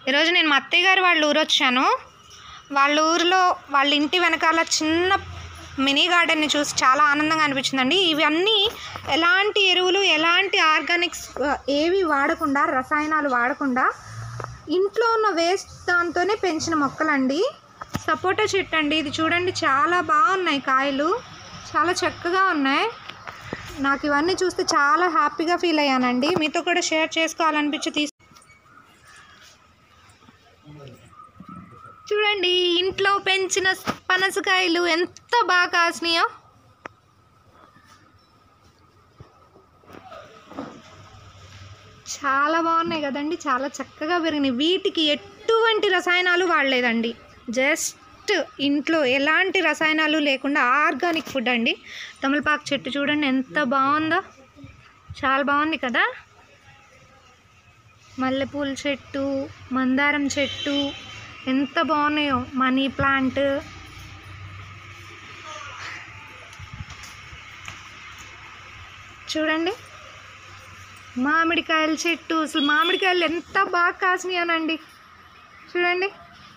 ఈరోజు నేను మా అత్తయ్య గారి వాళ్ళ ఊరు వచ్చాను వాళ్ళ ఊరిలో వాళ్ళ ఇంటి వెనకాల చిన్న మినీ గార్డెన్ని చూసి చాలా ఆనందంగా అనిపించిందండి ఇవన్నీ ఎలాంటి ఎరువులు ఎలాంటి ఆర్గానిక్స్ ఆ, ఏవి వాడకుండా రసాయనాలు వాడకుండా ఇంట్లో ఉన్న వేస్ట్ దాంతోనే పెంచిన మొక్కలండి సపోటా చెట్టు అండి ఇది చూడండి చాలా బాగున్నాయి కాయలు చాలా చక్కగా ఉన్నాయి నాకు ఇవన్నీ చూస్తే చాలా హ్యాపీగా ఫీల్ అయ్యానండి మీతో కూడా షేర్ చేసుకోవాలనిపించి తీసు చూడండి ఇంట్లో పెంచిన పనసకాయలు ఎంత బాగా కాసినాయో చాలా బాగున్నాయి కదండి చాలా చక్కగా పెరిగినాయి వీటికి ఎటువంటి రసాయనాలు వాడలేదండి జస్ట్ ఇంట్లో ఎలాంటి రసాయనాలు లేకుండా ఆర్గానిక్ ఫుడ్ అండి తమలపాకు చెట్టు చూడండి ఎంత బాగుందో చాలా బాగుంది కదా మల్లెపూల చెట్టు మందారం చెట్టు ఎంత బాగున్నాయో మనీ ప్లాంట్ చూడండి మామిడికాయల చెట్టు అసలు మామిడికాయలు ఎంత బాగా కాసినాయనండి చూడండి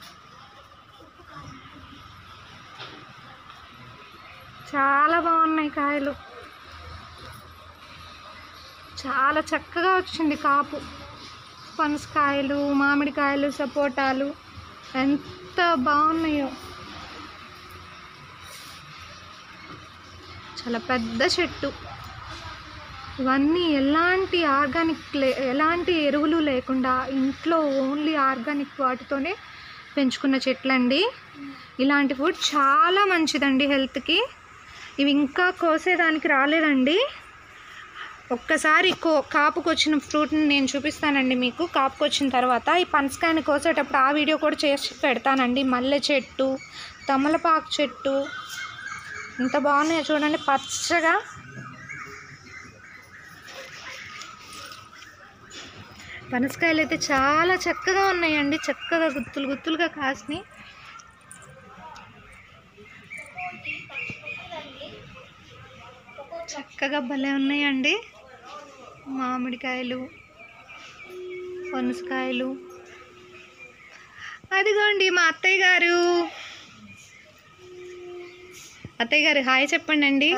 చాలా బాగున్నాయి కాయలు చాలా చక్కగా వచ్చింది కాపు పనసకాయలు మామిడికాయలు సపోటాలు ఎంత బాగున్నాయో చాలా పెద్ద చెట్టు ఇవన్నీ ఎలాంటి ఆర్గానిక్ లే ఎలాంటి ఎరువులు లేకుండా ఇంట్లో ఓన్లీ ఆర్గానిక్ వాటితోనే పెంచుకున్న చెట్లండి ఇలాంటి ఫుడ్ చాలా మంచిదండి హెల్త్కి ఇవి ఇంకా కోసేదానికి రాలేదండి ఒక్కసారి కో కాపుకొచ్చిన ఫ్రూట్ని నేను చూపిస్తానండి మీకు కాపుకొచ్చిన తర్వాత ఈ పనసకాయని కోసేటప్పుడు ఆ వీడియో కూడా చేసి పెడతానండి మల్లె చెట్టు తమలపాకు చెట్టు ఎంత బాగున్నాయో చూడండి పచ్చగా పనసకాయలు అయితే చాలా చక్కగా ఉన్నాయండి చక్కగా గుత్తులు గుత్తులుగా కాసినాయి చక్కగా భలే ఉన్నాయండి మామిడికాయలు పనసకాయలు అదిగోండి మా అత్తయ్య గారు అత్తయ్య గారు హాయ్ చెప్పండి అండి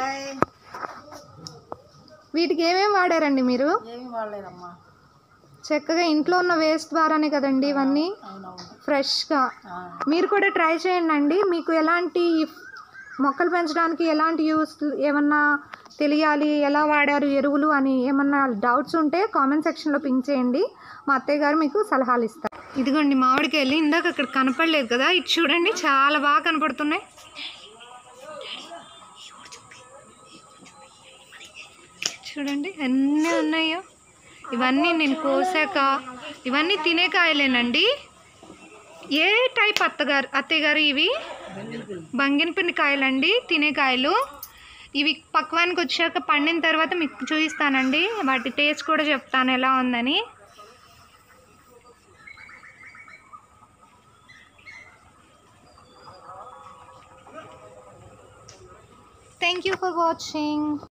వీటికి ఏమేమి వాడారండి మీరు ఏమి వాడలేదమ్మా చక్కగా ఇంట్లో ఉన్న వేస్ట్ ద్వారానే కదండి ఇవన్నీ అవునవును ఫ్రెష్గా ఆ, మీరు కూడా ట్రై చేయండి అండి మీకు ఎలాంటి మొక్కలు పెంచడానికి ఎలాంటి యూస్ ఏమన్నా తెలియాలి ఎలా వాడారు ఎరువులు అని ఏమన్నా డౌట్స్ ఉంటే కామెంట్ సెక్షన్లో పింక్ చేయండి మా అత్తయ్య గారు మీకు సలహాలు ఇస్తారు ఇదిగోండి మామిడికాయలు ఇందాక అక్కడ కనపడలేదు కదా ఇది చూడండి చాలా బాగా కనపడుతున్నాయి చూడండి ఎన్ని ఉన్నాయో ఇవన్నీ నేను కోసాక ఇవన్నీ తినే కాయలేనండి ఏ టైప్ అత్తగారు అత్తయ్య గారు ఇవి బంగినపల్లి కాయలండి తినే కాయలు ఇవి పక్వానికి వచ్చాక పండిన తర్వాత మీకు చూపిస్తానండి వాటి టేస్ట్ కూడా చెప్తాను ఎలా ఉందని థ్యాంక్ యూ ఫర్ వాచింగ్